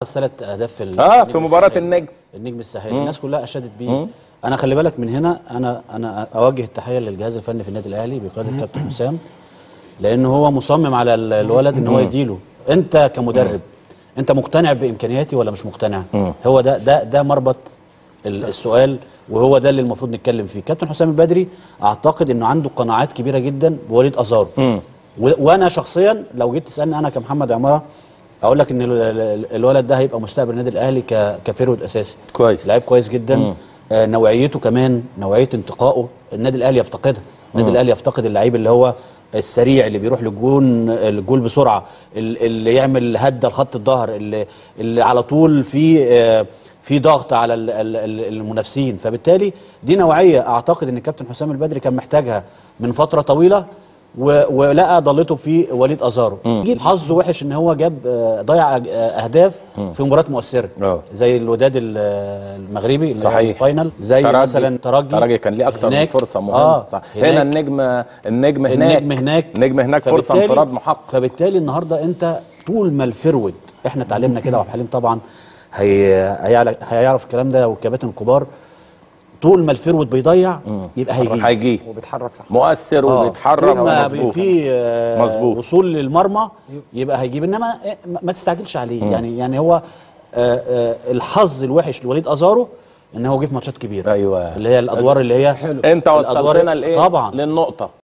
ثلاث اهداف في ال- اه النجم في مباراه الساحلي. النجم النجم الساحلي الناس كلها اشادت بيه انا خلي بالك من هنا انا انا اوجه التحيه للجهاز الفني في النادي الاهلي بقياده الكابتن حسام لان هو مصمم على ال- الولد ان هو يديله انت كمدرب انت مقتنع بامكانياتي ولا مش مقتنع هو ده ده ده مربط ال- السؤال وهو ده اللي المفروض نتكلم فيه كابتن حسام البدري اعتقد انه عنده قناعات كبيره جدا بوليد ازار و- وانا شخصيا لو جيت تسالني انا كمحمد عماره اقول لك ان ال- ال- الولد ده هيبقى مستقبل النادي الاهلي ك- كفيرود اساسي كويس. لعيب كويس جدا آه نوعيته كمان نوعيه انتقائه النادي الاهلي يفتقدها النادي الاهلي يفتقد اللعيب اللي هو السريع اللي بيروح للجون الجول بسرعه ال- اللي يعمل هده لخط الظهر اللي, اللي على طول في آه في ضغط على ال- ال- ال- المنافسين فبالتالي دي نوعيه اعتقد ان الكابتن حسام البدري كان محتاجها من فتره طويله و- ولقى ضلته في وليد ازارو جيب حظه وحش ان هو جاب آه، ضيع أج- آه، اهداف في مباراه مؤثره آه. زي الوداد ال- المغربي اللي صحيح. هي الفاينل زي ترجي. مثلا ترجي ترجي كان ليه اكتر من هناك. فرصه مهمه آه صح هناك. هنا النجم النجم هناك النجم هناك النجم هناك فرصه فبالتالي- انفراد محقق فبالتالي النهارده انت طول ما الفرود احنا اتعلمنا كده وعبد الحليم طبعا هي هيعل- هيعرف الكلام ده والكباتن الكبار طول ما الفرود بيضيع يبقى هيجي هيجي وبيتحرك صح مؤثر آه. وبيتحرك طول ما مظبوط. في آه، مظبوط. وصول للمرمى يبقى هيجيب انما إيه، ما ما تستعجلش عليه يعني يعني هو آه، آه، الحظ الوحش لوليد ازارو ان هو جه في ماتشات كبيره أيوة. اللي هي الادوار اللي هي انت الأدوار- وصلتنا لايه طبعا للنقطه